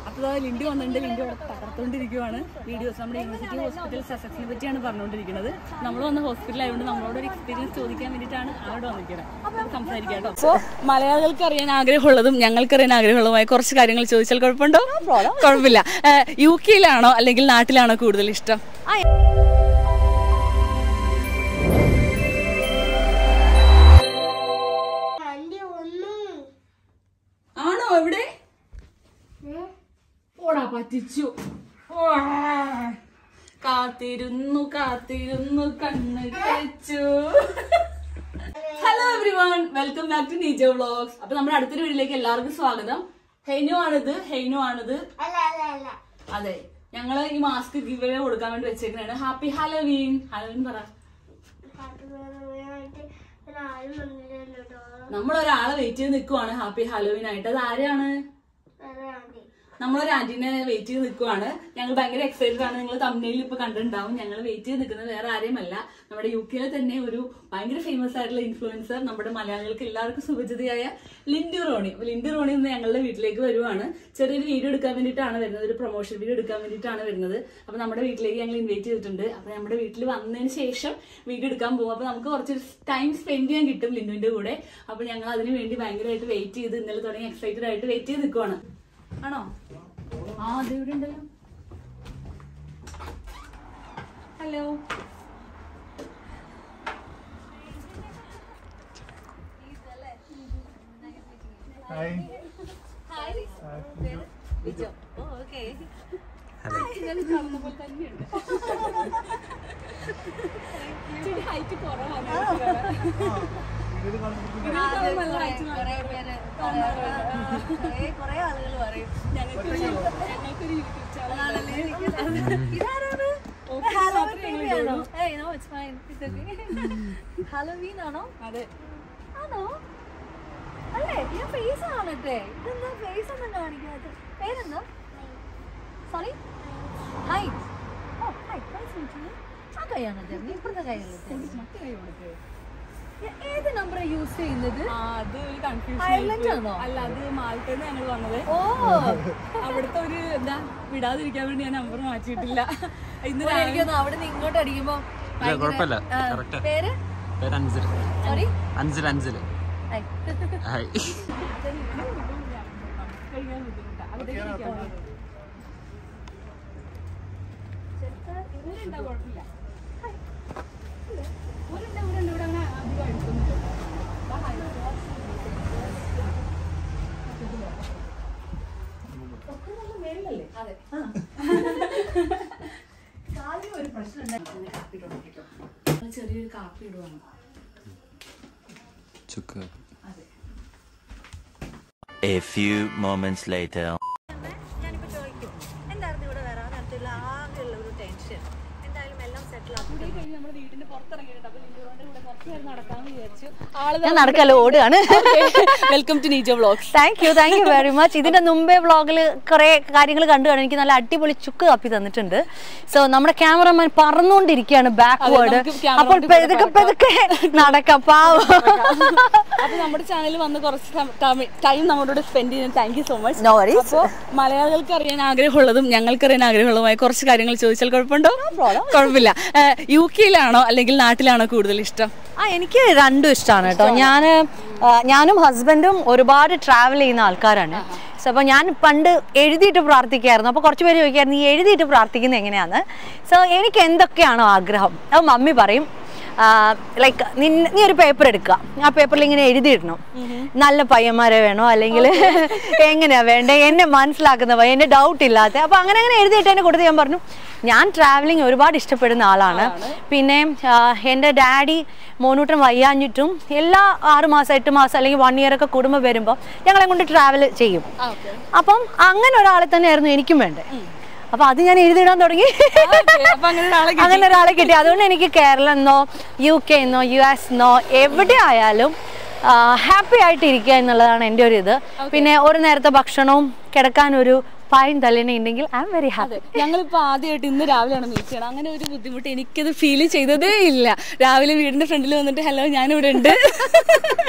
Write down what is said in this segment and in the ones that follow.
അപ്പോൾ ലിൻഡി വന്നിട്ടുണ്ട് ലിൻഡി അവിടെ തകർത്തുകൊണ്ടിരിക്കുവാണ് വീഡിയോസ് നമ്മുടെ യൂണിവേഴ്സിറ്റി ഹോസ്പിറ്റൽ സസക്സിനെ പറ്റിയാണ് പറഞ്ഞുകൊണ്ടിരിക്കുന്നത് നമ്മൾ വന്ന ഹോസ്പിറ്റൽ ആയതുകൊണ്ട് നമ്മളോട് ഒരു എക്സ്പീരിയൻസ് ചോദിക്കാൻ വേണ്ടിയിട്ടാണ് അവിടെ വന്നിരിക്കുന്നത് അപ്പോൾ സംസാരിക്കാം കേട്ടോ അപ്പോൾ മലയാളികൾക്ക് അറിയാൻ ആഗ്രഹമുള്ളതും ഞങ്ങൾക്ക് അറിയാൻ ആഗ്രഹമുള്ളതുമായ കുറച്ച് കാര്യങ്ങൾ ചോദിച്ചാൽ കുഴപ്പമുണ്ടോ കുഴപ്പമില്ല യു കെയിലാണോ അല്ലെങ്കിൽ നാട്ടിലാണോ കൂടുതൽ ഇഷ്ടം ആണോ എവിടെ ഓടാ പറ്റിച്ചു ഓ. കാത്തിരുന്നു കാത്തിരുന്നു കണ്ണ് കഴിച്ചു hello everyone welcome back to Neejo vlogs അപ്പൊ നമ്മുടെ അടുത്തൊരു വീട്ടിലേക്ക് എല്ലാവർക്കും സ്വാഗതം ഹെയ്നു ആണിത് ഹെയ്നു ആണിത് അതെ ഞങ്ങള് ഈ മാസ്ക് ഗിവ് കൊടുക്കാൻ വേണ്ടി വെച്ചേക്കുന്നതാണ് ഹാപ്പി ഹലോവീൻ ഹലോവീൻ പറ നമ്മൾ ഒരാളെ വെയിറ്റ് ചെയ്ത് നിൽക്കുവാണ് ഹാപ്പി ഹലോവീൻ ആയിട്ട് അത് ആരാണ് നമ്മളൊരു ആന്റീനെ വെയിറ്റ് ചെയ്ത് നിൽക്കുവാണ് ഞങ്ങൾ ഭയങ്കര എക്സൈറ്റഡ് ആണ് നിങ്ങൾ തമിഴിൽ ഇപ്പൊ കണ്ടിട്ടുണ്ടാവും ഞങ്ങൾ വെയിറ്റ് ചെയ്ത് നിൽക്കുന്നത് വേറെ ആരെയുമല്ല നമ്മുടെ യു കെയിലെ തന്നെ ഒരു ഭയങ്കര ഫേമസ് ആയിട്ടുള്ള ഇൻഫ്ലുവൻസർ നമ്മുടെ മലയാളികൾക്ക് എല്ലാവർക്കും സുപരിചിതയായ ലിൻഡു റോണി അപ്പൊ ലിൻഡു റോണി ഇന്ന് ഞങ്ങളുടെ വീട്ടിലേക്ക് വരുവാണ് ചെറിയൊരു വീഡിയോ എടുക്കാൻ വേണ്ടിയിട്ടാണ് വരുന്നത് ഒരു പ്രൊമോഷൻ വീഡിയോ എടുക്കാൻ വേണ്ടിയിട്ടാണ് വരുന്നത് അപ്പൊ നമ്മുടെ വീട്ടിലേക്ക് ഞങ്ങൾ ഇൻവൈറ്റ് ചെയ്തിട്ടുണ്ട് അപ്പൊ നമ്മുടെ വീട്ടിൽ വന്നതിന് ശേഷം വീഡിയോ എടുക്കാൻ പോകും അപ്പൊ നമുക്ക് കുറച്ച് ടൈം സ്പെൻഡ് ചെയ്യാൻ കിട്ടും ലിൻഡുവിന്റെ കൂടെ അപ്പൊ ഞങ്ങൾ അതിന് വേണ്ടി ഭയങ്കരമായിട്ട് വെയിറ്റ് ചെയ്ത് ഇന്നലെ തുടങ്ങി എക്സൈറ്റഡ് ആയിട്ട് വെയിറ്റ് ചെയ്ത് നിൽക്കുവാണ് ആണോ ആ അത് ഇവിടെ ഉണ്ടല്ലോ ഹലോ ഹൈറ്റ് കുറവാണ് കൊറേ ആളുകൾ പറയും ഞങ്ങൾക്കൊരു ഞങ്ങൾക്കൊരു യൂട്യൂബ് ചാനൽ ഹലോവീൻ ആണോ അതെ ആണോ അല്ലേ ഞാൻ ഫേസ് കാണട്ടെ ഇതെന്താ ഫേസ് ഒന്നും കാണിക്കാത്ത പേരെന്താ sorry hi oh hi nice ആ കൈയാണോ ചേർന്ന് ഇപ്പുറത്തെ കൈയല്ലേ മറ്റേ കൈ കൊടുക്ക്. ഏത് നമ്പറാ യൂസ് ചെയ്യുന്നത് ആ, അത് ഒരു കൺഫ്യൂഷൻ Ireland ആണോ? അല്ല അത് മാൾട്ടേന്ന് ഞങ്ങൾ വന്നത് ഓ അവിടുത്തെ ഒരു എന്താ വിടാതിരിക്കാൻ വേണ്ടി ഞാൻ നമ്പർ മാറ്റിയിട്ടില്ല ഇന്ന് ഓ, എനിക്കൊന്ന് അവിടെ നിന്ന് ഇങ്ങോട്ട് അടിക്കുമ്പോ ഇല്ല കുഴപ്പമില്ല ആ, കറക്റ്റ് പേര് പേര് അഞ്ചില് സോറി അഞ്ചില് അഞ്ചില് ഹൈ ഹായ് കഴിക്കാൻ ബുദ്ധിമുട്ടാ അവിടേക്ക് ഇരിക്കാൻ പാടില്ല. ഇവരുണ്ടാ കുഴപ്പമില്ല ഇവരുണ്ട്, ഇവരുണ്ട്, ഇവിടെ അങ്ങനെ അധികം അടുത്തൊന്നുമില്ല. ദാ ഹായ്. ഒക്കെ നല്ല മേളിലല്ലേ? അതെ. കാലിന് ഒരു പ്രശ്നം ഉണ്ടായിരുന്നു. കാപ്പി ഇടുവാണ് കേട്ടോ. ഞങ്ങൾ ചെറിയൊരു കാപ്പി ഇടുവാണ് ചുക്ക് അതെ A few moments later. ഞാനിപ്പോ ചോദിക്കും എന്തായിരുന്നു ഇവിടെ വരാൻ നേരത്തില്ല ആകെയുള്ള ഒരു ടെൻഷൻ എന്തായാലും എല്ലാം സെറ്റിൽ ആക്കും കൂടി കഴിഞ്ഞ് നമ്മുടെ വീടിന്റെ പുറത്തിറങ്ങിയിട്ട് അപ്പൊ ലിൻഡുറോന്റെ കൂടെ കുറച്ച് നേരം നടക്കാമെന്ന് വിചാരിച്ചു ആള് ഞാൻ നടക്കല്ല ഓടുകയാണ് welcome to Neejo vlogs thank you thank you very much ഇതിന്റെ മുമ്പേ വ്ളോഗിൽ കുറെ കാര്യങ്ങൾ കണ്ടു കാണും എനിക്ക് നല്ല അടിപൊളി ചുക്ക് കാപ്പി തന്നിട്ടുണ്ട് സോ നമ്മുടെ ക്യാമറമാൻ പറന്നുകൊണ്ടിരിക്കുകയാണ് ബാക്ക്വേർഡ് നമുക്ക് camera അപ്പോൾ കൊണ്ട് ഇവിടെ പെതുക്കെ പെതുക്കെ നടക്കാം പാവം അപ്പൊ നമ്മുടെ ചാനലിൽ വന്ന് കുറച്ച് ടൈം നമ്മളോട് സ്പെൻഡ് ചെയ്യുന്നത് thank you so much no worries അപ്പോ മലയാളികൾക്ക് അറിയാൻ ആഗ്രഹമുള്ളതും ഞങ്ങൾക്ക് അറിയാൻ ആഗ്രഹമുള്ളതുമായ കുറച്ച് കാര്യങ്ങൾ ചോദിച്ചാൽ കുഴപ്പമുണ്ടോ കുഴപ്പമില്ല യു കെയിലാണോ അല്ലെങ്കിൽ നാട്ടിലാണോ കൂടുതൽ ഇഷ്ടം ആ എനിക്ക് രണ്ടും ഇഷ്ടമാണ് കേട്ടോ ഞാൻ ഞാനും ഹസ്ബൻഡും ഒരുപാട് ട്രാവൽ ചെയ്യുന്ന ആൾക്കാരാണ് സോ അപ്പോൾ ഞാൻ പണ്ട് എഴുതിയിട്ട് പ്രാർത്ഥിക്കായിരുന്നു അപ്പോൾ കുറച്ച് പേര് ചോദിക്കായിരുന്നു നീ എഴുതിയിട്ട് പ്രാർത്ഥിക്കുന്നത് എങ്ങനെയാണ് സോ എനിക്ക് എന്തൊക്കെയാണോ ആഗ്രഹം അത് മമ്മി പറയും ലൈക്ക് നീ ഒരു പേപ്പർ എടുക്കുക ആ പേപ്പറിൽ ഇങ്ങനെ എഴുതിയിടണം നല്ല പയ്യന്മാരെ വേണോ അല്ലെങ്കിൽ എങ്ങനെയാ വേണ്ടേ എന്നെ മനസ്സിലാക്കുന്ന പയ്യൻ എൻ്റെ ഡൗട്ട് ഇല്ലാത്ത അപ്പോൾ അങ്ങനെ അങ്ങനെ എഴുതിയിട്ട് എന്നെ കൊടുത്ത് ഞാൻ പറഞ്ഞു ഞാൻ ട്രാവലിംഗ് ഒരുപാട് ഇഷ്ടപ്പെടുന്ന ആളാണ് പിന്നെ ആ, എൻ്റെ ഡാഡി മോനൂട്ടൻ വയ്യാഞ്ഞിട്ടും എല്ലാ ആറ് മാസം എട്ട് മാസം അല്ലെങ്കിൽ വൺ ഇയർ ഒക്കെ കുടുംബം വരുമ്പോൾ ഞങ്ങളെ കൊണ്ട് ട്രാവൽ ചെയ്യും അപ്പം അങ്ങനെ ഒരാളെ തന്നെയായിരുന്നു എനിക്കും വേണ്ടത് അപ്പൊ അത് ഞാൻ എഴുതിയിടാൻ തുടങ്ങി അപ്പൊ അങ്ങനെ ഒരാളെ അങ്ങനെ ഒരാളെ കിട്ടി അതുകൊണ്ട് എനിക്ക് കേരളം എന്നോ യു കെ എന്നോ യു എസ് എന്നോ എവിടെ ആയാലും ഹാപ്പി ആയിട്ട് ഇരിക്കുക എന്നുള്ളതാണ് എൻ്റെ ഒരു ഇത് പിന്നെ ഒരു നേരത്തെ ഭക്ഷണവും കിടക്കാൻ ഒരു പായും തലേനെ ഉണ്ടെങ്കിൽ ഐ എം വെരി ഹാപ്പി ഞങ്ങളിപ്പോ ആദ്യമായിട്ട് ഇന്ന് രാവിലെയാണ് മീറ്റ് ചെയ്യണം അങ്ങനെ ഒരു ബുദ്ധിമുട്ട് എനിക്കത് ഫീൽ ചെയ്തതേ ഇല്ല രാവിലെ വീടിന്റെ ഫ്രണ്ടിൽ വന്നിട്ട് ഹലോ ഞാനിവിടെ ഉണ്ട്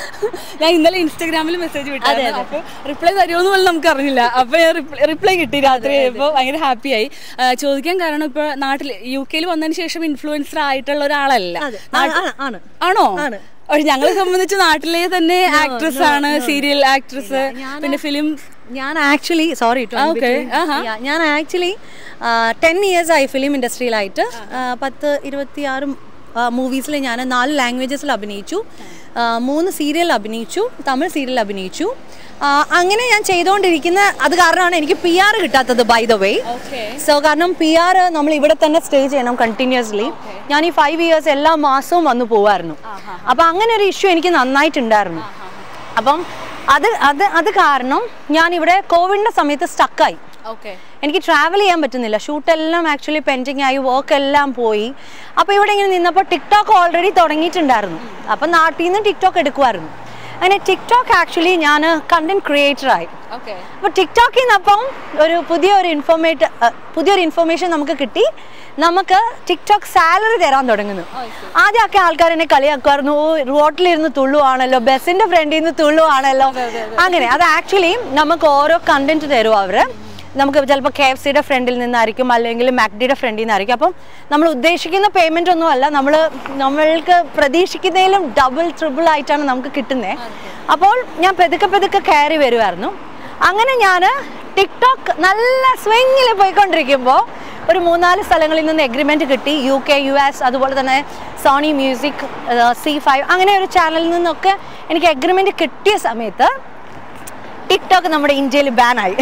ഞാൻ ഇന്നലെ ഇൻസ്റ്റാഗ്രാമിൽ മെസ്സേജ് വിട്ടായിരുന്നു അപ്പൊ റിപ്ലൈ തരുമോന്ന് പോലും നമുക്ക് അറിഞ്ഞില്ല അപ്പൊ റിപ്ലൈ കിട്ടി രാത്രി ആയപ്പോ ഭയങ്കര ഹാപ്പി ആയി ആ, ചോദിക്കാൻ കാരണം ഇപ്പൊ നാട്ടിൽ യു കെയിൽ വന്നതിന് ശേഷം ഇൻഫ്ലുവൻസർ ആയിട്ടുള്ള ഒരാളല്ല നാട്ടി- ആണ്, ആണ്. ആണോ ആണ്. പക്ഷെ ഞങ്ങളെ സംബന്ധിച്ച് നാട്ടിലെ തന്നെ ആക്ട്രസ് ആണ് സീരിയൽ ആക്ട്രസ് പിന്നെ ഫിലിം ഞാൻ ആക്ച്വലി സോറി okay. ആഹാ. ഞാൻ ആക്ച്വലി ടെൻ ഇയേഴ്സ് ആയി ഫിലിം ഇൻഡസ്ട്രിയിലായിട്ട് ആ, പത്ത് ഇരുപത്തിയാറ് മൂവീസിൽ ഞാൻ നാല് ലാംഗ്വേജസിൽ അഭിനയിച്ചു ആ, മൂന്ന് സീരിയൽ അഭിനയിച്ചു തമിഴ് സീരിയൽ അഭിനയിച്ചു ആ, അങ്ങനെ ഞാൻ ചെയ്തുകൊണ്ടിരിക്കുന്ന അത് കാരണമാണ് എനിക്ക് പി ആർ കിട്ടാത്തത് ബൈ ദ വേ സോ കാരണം പി ആർ നമ്മൾ ഇവിടെ തന്നെ സ്റ്റേ ചെയ്യണം കണ്ടിന്യൂസ്ലി ഞാൻ ഈ ഫൈവ് ഇയേഴ്സ് എല്ലാ മാസവും വന്നു പോവായിരുന്നു അപ്പം അങ്ങനെ ഒരു ഇഷ്യൂ എനിക്ക് നന്നായിട്ടുണ്ടായിരുന്നു അപ്പം അത് അത് അത് കാരണം ഞാൻ ഇവിടെ കോവിഡിന്റെ സമയത്ത് സ്റ്റക്കായി ഓക്കെ എനിക്ക് ട്രാവൽ ചെയ്യാൻ പറ്റുന്നില്ല ഷൂട്ടെല്ലാം ആക്ച്വലി പെൻഡിങ് ആയി വർക്ക് എല്ലാം പോയി അപ്പോൾ ഇവിടെ ഇങ്ങനെ നിന്നപ്പോൾ ടിക്ടോക്ക് ഓൾറെഡി തുടങ്ങിയിട്ടുണ്ടായിരുന്നു അപ്പം നാട്ടിൽ നിന്ന് ടിക്ടോക്ക് എടുക്കുമായിരുന്നു അങ്ങനെ ടിക്ടോക്ക് ആക്ച്വലി ഞാൻ കണ്ടന്റ് ക്രിയേറ്ററായി ഓക്കെ അപ്പോൾ ടിക്ടോക്കിൽ നിന്നപ്പം ഒരു പുതിയ ഒരു ഇൻഫോർമേറ്റ് പുതിയൊരു ഇൻഫർമേഷൻ നമുക്ക് കിട്ടി നമുക്ക് ടിക്ടോക്ക് സാലറി തരാൻ തുടങ്ങുന്നു ആദ്യമൊക്കെ ആൾക്കാർ എന്നെ കളിയാക്കുമായിരുന്നു ഓ റോട്ടിലിരുന്ന് തുള്ളുവാണല്ലോ ബസ്സിന്റെ ഫ്രണ്ടിൽ നിന്ന് തുള്ളുവാണല്ലോ അങ്ങനെ അത് ആക്ച്വലി നമുക്ക് ഓരോ കണ്ടന്റ് തരും അവര് നമുക്ക് ചിലപ്പോൾ കെ എഫ് സിയുടെ ഫ്രണ്ടിൽ നിന്നായിരിക്കും അല്ലെങ്കിൽ മാക്ഡിയുടെ ഫ്രണ്ടിൽ നിന്നായിരിക്കും അപ്പം നമ്മൾ ഉദ്ദേശിക്കുന്ന പേയ്മെന്റ് ഒന്നും അല്ല നമ്മൾ നമ്മൾക്ക് പ്രതീക്ഷിക്കുന്നതിലും ഡബിൾ ട്രിപ്പിൾ ആയിട്ടാണ് നമുക്ക് കിട്ടുന്നത് അപ്പോൾ ഞാൻ പെതുക്കെ പെതുക്കെ കയറി വരുമായിരുന്നു അങ്ങനെ ഞാൻ ടിക്ടോക്ക് നല്ല സ്വിങ്ങിൽ പോയിക്കൊണ്ടിരിക്കുമ്പോൾ ഒരു മൂന്നാല് സ്ഥലങ്ങളിൽ നിന്ന് എഗ്രിമെന്റ് കിട്ടി യു കെ യു എസ് അതുപോലെ തന്നെ സോണി മ്യൂസിക് സി ഫൈവ് അങ്ങനെ ഒരു ചാനലിൽ നിന്നൊക്കെ എനിക്ക് എഗ്രിമെന്റ് കിട്ടിയ സമയത്ത് ടിക്ടോക്ക് നമ്മുടെ ഇന്ത്യയിൽ ബാനായി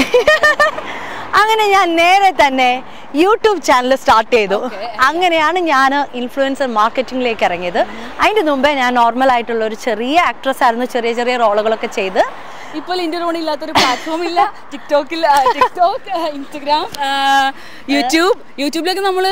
അങ്ങനെ ഞാൻ നേരെ തന്നെ യൂട്യൂബ് ചാനൽ സ്റ്റാർട്ട് ചെയ്തു അങ്ങനെയാണ് ഞാൻ ഇൻഫ്ലുവൻസർ മാർക്കറ്റിംഗിലേക്ക് ഇറങ്ങിയത് അതിൻ്റെ മുമ്പേ ഞാൻ നോർമൽ ആയിട്ടുള്ള ഒരു ചെറിയ ആക്ട്രസ് ആയിരുന്നു ചെറിയ ചെറിയ റോളുകളൊക്കെ ചെയ്ത് ഇപ്പോൾ ഇന്റർവ്യൂൺ ഇല്ലാത്തൊരു പ്ലാറ്റ്ഫോം ഇല്ല ടിക്ടോക്കിൽ ടിക്ടോക്ക് ഇൻസ്റ്റഗ്രാം യൂട്യൂബ് യൂട്യൂബിലൊക്കെ നമ്മൾ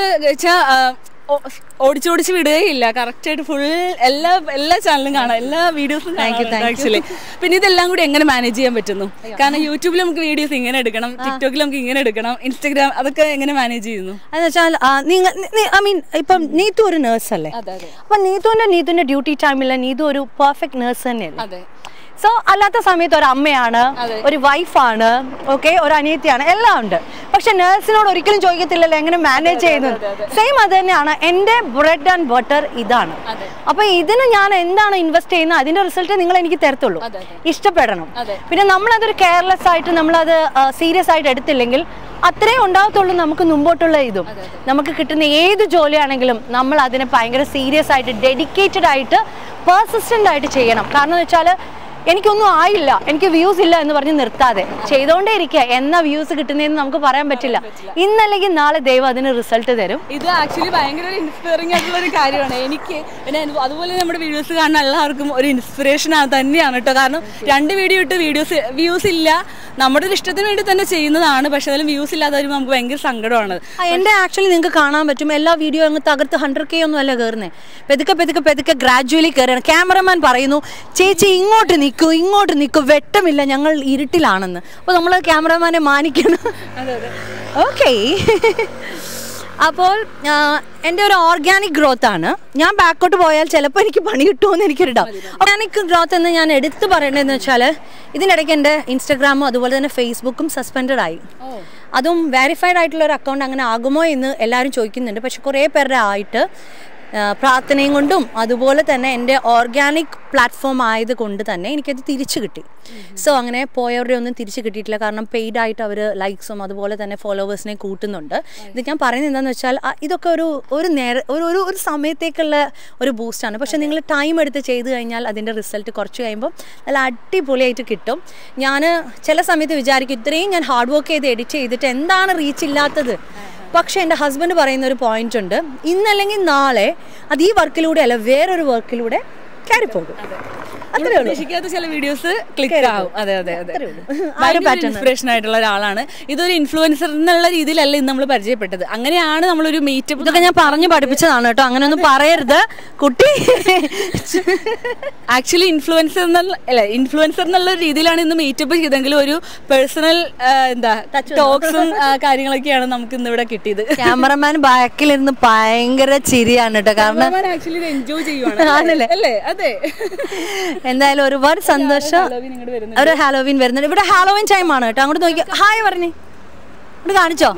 ഓടിച്ചോടിച്ച് വിടുകയില്ല കറക്റ്റ് ആയിട്ട് ഫുൾ എല്ലാ എല്ലാ ചാനലും കാണാം എല്ലാ വീഡിയോസും ആക്ച്വലി പിന്നെ ഇതെല്ലാം കൂടി എങ്ങനെ മാനേജ് ചെയ്യാൻ പറ്റുന്നു കാരണം യൂട്യൂബിൽ നമുക്ക് വീഡിയോസ് ഇങ്ങനെ എടുക്കണം ടിക്ടോക്കിൽ നമുക്ക് ഇങ്ങനെ എടുക്കണം ഇൻസ്റ്റഗ്രാം അതൊക്കെ എങ്ങനെ മാനേജ് ചെയ്യുന്നു എന്ന് വെച്ചാൽ നിങ്ങൾ ഐ മീൻ ഇപ്പം നീതു ഒരു നേഴ്സ് അല്ലേ അതെ അതെ അപ്പൊ നീതുവിന്റെ നീതുവിന്റെ ഡ്യൂട്ടി ടൈമില്ല നീതു ഒരു പെർഫെക്റ്റ് നേഴ്സ് തന്നെയല്ലേ അതെ സോ അല്ലാത്ത സമയത്ത് ഒരു അമ്മയാണ് ഒരു വൈഫാണ് ഓക്കെ ഒരു അനിയത്തിയാണ് എല്ലാം ഉണ്ട് പക്ഷെ നേഴ്സിനോട് ഒരിക്കലും ചോദിക്കത്തില്ലല്ലോ എങ്ങനെ മാനേജ് ചെയ്യുന്നത് സെയിം അത് തന്നെയാണ് എൻ്റെ ബ്രെഡ് ആൻഡ് ബട്ടർ ഇതാണ് അപ്പൊ ഇതിന് ഞാൻ എന്താണ് ഇൻവെസ്റ്റ് ചെയ്യുന്നത് അതിന്റെ റിസൾട്ട് നിങ്ങൾ എനിക്ക് തരത്തുള്ളൂ ഇഷ്ടപ്പെടണം പിന്നെ നമ്മളതൊരു കെയർലെസ് ആയിട്ട് നമ്മളത് സീരിയസ് ആയിട്ട് എടുത്തില്ലെങ്കിൽ അത്രേ ഉണ്ടാകത്തുള്ളൂ നമുക്ക് മുമ്പോട്ടുള്ള ഇതും നമുക്ക് കിട്ടുന്ന ഏത് ജോലിയാണെങ്കിലും നമ്മൾ അതിനെ ഭയങ്കര സീരിയസ് ആയിട്ട് ഡെഡിക്കേറ്റഡ് ആയിട്ട് പെർസിസ്റ്റന്റ് ആയിട്ട് ചെയ്യണം കാരണം എന്ന് വെച്ചാൽ എനിക്കൊന്നും ആയില്ല എനിക്ക് വ്യൂസ് ഇല്ല എന്ന് പറഞ്ഞ് നിർത്താതെ ചെയ്തുകൊണ്ടേ ഇരിക്കുക എന്നാ വ്യൂസ് കിട്ടുന്നതെന്ന് നമുക്ക് പറയാൻ പറ്റില്ല ഇന്നല്ലെങ്കിൽ നാളെ ദൈവം അതിന് റിസൾട്ട് തരും ഇത് ആക്ച്വലി ഭയങ്കര ഒരു ഇൻസ്പയറിംഗ് ആയിട്ടുള്ള ഒരു കാര്യമാണ് എനിക്ക് പിന്നെ അനു- അതുപോലെ നമ്മുടെ വീഡിയോസ് കാണുന്ന എല്ലാവർക്കും ഒരു ഇൻസ്പിറേഷൻ തന്നെയാണ് കേട്ടോ കാരണം രണ്ട് വീഡിയോ ഇട്ട് വീഡിയോസ് വ്യൂസ് ഇല്ല നമ്മുടെ ഒരു ഇഷ്ടത്തിന് വേണ്ടി തന്നെ ചെയ്യുന്നതാണ് പക്ഷെ അതിലും വ്യൂസ് ഇല്ലാതെ വരുമ്പോൾ നമുക്ക് ഭയങ്കര സങ്കടമാണ് ആ, എൻ്റെ ആക്ച്വലി നിങ്ങൾക്ക് കാണാൻ പറ്റും എല്ലാ വീഡിയോ അങ്ങ് തകർത്ത് ഹൺഡ്രഡ് കെ ഒന്നും അല്ല കയറുന്നത് പെതുക്കെ പെതുക്കെ പെതുക്കെ ഗ്രാജുവലി കയറുകയാണ് ക്യാമറമാൻ പറയുന്നു ചേച്ചി ഇങ്ങോട്ട് നിൽക്കൂ ഇങ്ങോട്ട് നിൽക്കൂ വെട്ടമില്ല ഞങ്ങൾ ഇരുട്ടിലാണെന്ന് അപ്പോൾ നമ്മൾ ക്യാമറമാനെ മാനിക്കണം ഓക്കെ അപ്പോൾ ആ, എൻ്റെ ഒരു ഓർഗാനിക് ഗ്രോത്ത് ആണ് ഞാൻ ബാക്കോട്ട് പോയാൽ ചിലപ്പോൾ എനിക്ക് പണി കിട്ടുമെന്ന് എനിക്കൊരു ഡൗട്ട് ഓർഗാനിക് ഗ്രോത്ത് എന്ന് ഞാൻ എടുത്തു പറയേണ്ടതെന്ന് വെച്ചാൽ ഇതിനിടയ്ക്ക് എൻ്റെ ഇൻസ്റ്റഗ്രാമും അതുപോലെ തന്നെ ഫേസ്ബുക്കും സസ്പെൻഡഡ് ആയി അതും വെരിഫൈഡ് ആയിട്ടുള്ള ഒരു അക്കൗണ്ട് അങ്ങനെ ആകുമോ എന്ന് എല്ലാവരും ചോദിക്കുന്നുണ്ട് പക്ഷെ കുറേ പേരുടെ ആയിട്ട് ആ, പ്രാർത്ഥനയും കൊണ്ടും അതുപോലെ തന്നെ എൻ്റെ ഓർഗാനിക് പ്ലാറ്റ്ഫോം ആയതുകൊണ്ട് തന്നെ എനിക്കത് തിരിച്ചു കിട്ടി സോ അങ്ങനെ പോയവരുടെ ഒന്നും തിരിച്ചു കിട്ടിയിട്ടില്ല കാരണം പെയ്ഡ് ആയിട്ട് അവർ ലൈക്സും അതുപോലെ തന്നെ ഫോളോവേഴ്സിനെ കൂട്ടുന്നുണ്ട് ഇത് ഞാൻ പറയുന്നത് എന്താണെന്ന് വെച്ചാൽ ആ, ഇതൊക്കെ ഒരു ഒരു നേര ഒരു ഒരു ഒരു സമയത്തേക്കുള്ള ഒരു ബൂസ്റ്റാണ് പക്ഷെ നിങ്ങൾ ടൈം എടുത്ത് ചെയ്ത് കഴിഞ്ഞാൽ അതിൻ്റെ റിസൾട്ട് കുറച്ച് കഴിയുമ്പോൾ നല്ല അടിപൊളിയായിട്ട് കിട്ടും ഞാൻ ചില സമയത്ത് വിചാരിക്കും ഇത്രയും ഞാൻ ഹാർഡ് വർക്ക് ചെയ്ത് എഡിറ്റ് ചെയ്തിട്ട് എന്താണ് റീച്ച് ഇല്ലാത്തത് പക്ഷെ എൻ്റെ ഹസ്ബൻഡ് പറയുന്ന ഒരു പോയിന്റ് ഉണ്ട് ഇന്നല്ലെങ്കിൽ നാളെ അത് ഈ വർക്കിലൂടെ അല്ല വേറൊരു വർക്കിലൂടെ കയറി പോകും അത്രേ ഉള്ളൂ പ്രതീക്ഷിക്കാത്ത ചില വീഡിയോസ് ക്ലിക്ക് ആവും അതെ അതെ അതെ ആ ഒരു pattern. ഇൻസ്പിറേഷൻ ആയിട്ടുള്ള ഒരാളാണ് ഇതൊരു ഇൻഫ്ലുവൻസർ എന്നുള്ള രീതിയിലല്ല ഇന്ന് നമ്മൾ പരിചയപ്പെട്ടത് അങ്ങനെയാണ് നമ്മളൊരു മീറ്റപ്പ് ഇതൊക്കെ ഞാൻ പറഞ്ഞു പഠിപ്പിച്ചതാണ് കേട്ടോ അങ്ങനെ ഒന്നും പറയരുത് കുട്ടി ആക്ച്വലി ഇൻഫ്ലുവൻസർ എന്നുള്ള അല്ല ഇൻഫ്ലുവൻസർ എന്നുള്ള രീതിയിലാണ് ഇന്ന് മീറ്റപ്പ് ചെയ്തെങ്കിലും ഒരു പേഴ്സണൽ എന്താ ടോക്സും കാര്യങ്ങളൊക്കെയാണ് നമുക്ക് ഇന്ന് ഇവിടെ കിട്ടിയത് ക്യാമറമാൻ ബാക്കിലിരുന്ന് ഭയങ്കര ചിരിയാണ് കേട്ടോ കാരണം ആക്ച്വലി ഇത് എൻജോയ് ചെയ്യുവാണ് ആണല്ലേ? അല്ലേ അതെ എന്തായാലും ഒരുപാട് സന്തോഷം ഹലോവിൻ ഇങ്ങോട്ട് വരുന്നത് ഒരു ഹാലോവിൻ വരുന്നുണ്ട് ഇവിടെ ഹാലോവിൻ ടൈം ആണ് കേട്ടോ അങ്ങോട്ട് നോക്കി ഹായ് പറഞ്ഞേ ഇവിടെ കാണിച്ചോ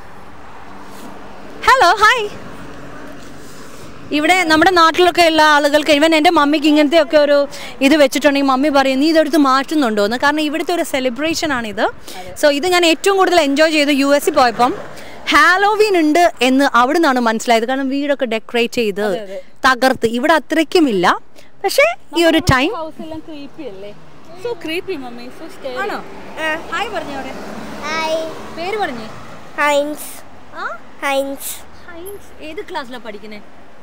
ഹലോ ഹായ് ഇവിടെ നമ്മുടെ നാട്ടിലൊക്കെ ഉള്ള ആളുകൾക്ക് ഇവൻ എൻ്റെ മമ്മിക്ക് ഇങ്ങനത്തെ ഒക്കെ ഒരു ഇത് വെച്ചിട്ടുണ്ടെങ്കിൽ മമ്മി പറയും നീ ഇതെടുത്ത് മാറ്റുന്നുണ്ടോ എന്ന് കാരണം ഇവിടുത്തെ ഒരു സെലിബ്രേഷൻ ആണിത് സോ ഇത് ഞാൻ ഏറ്റവും കൂടുതൽ എൻജോയ് ചെയ്തു യു എസിൽ പോയപ്പം ഹാലോവീൻ ഉണ്ട് എന്ന് അവിടെ നിന്നാണ് മനസ്സിലായത് കാരണം വീടൊക്കെ ഡെക്കറേറ്റ് ചെയ്ത് തകർത്ത് ഇവിടെ അത്രയ്ക്കും ഇല്ല പക്ഷേ ഈ ഒരു ടൈം ഹൗസ് എല്ലാം ക്രീപ്പി അല്ലേ so creepy mummy so scary ആണോ ഹായ് പറഞ്ഞേ അവിടെ ഹായ് പേര് പറഞ്ഞേ ഹൈൻസ് ആ ഹൈൻസ് ഹൈൻസ് ഏത് ക്ലാസ്സിലാണ് പഠിക്കുന്നത്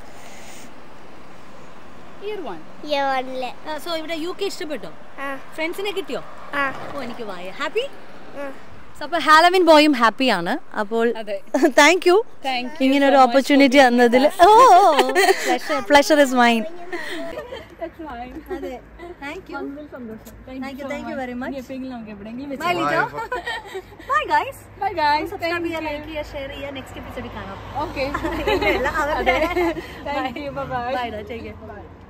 ഇയർ വൺ യോണില് സോ ഇവിടെ യു കെ ഇഷ്ടപ്പെട്ടോ ആ ഫ്രണ്ട്സിനെ കിട്ടിയോ ആ ഓ എനിക്ക് വായ ഹാപ്പി ആ. അപ്പോൾ ഹാലവിൻ ബോയും ഹാപ്പിയാണ് അപ്പോൾ അതെ. താങ്ക് യു Thank ഇങ്ങനെ ഒരു ഓപ്പർച്യൂണിറ്റി തന്നതിൽ ഓ പ്ലഷർ ഇസ് മൈൻ അതെ thank you thank you thank you very much എപ്പോഴെങ്കിലും നമുക്ക് എവിടെയെങ്കിലും bye Lijo bye guys bye guys subscribe ചെയ്യുക ലൈക്ക് ചെയ്യുക ഷെയർ ചെയ്യുക നെക്സ്റ്റ് എപ്പിസോഡിൽ കാണാം ഓക്കെ ഇല്ല, അവരുടെ thank you bye bye take care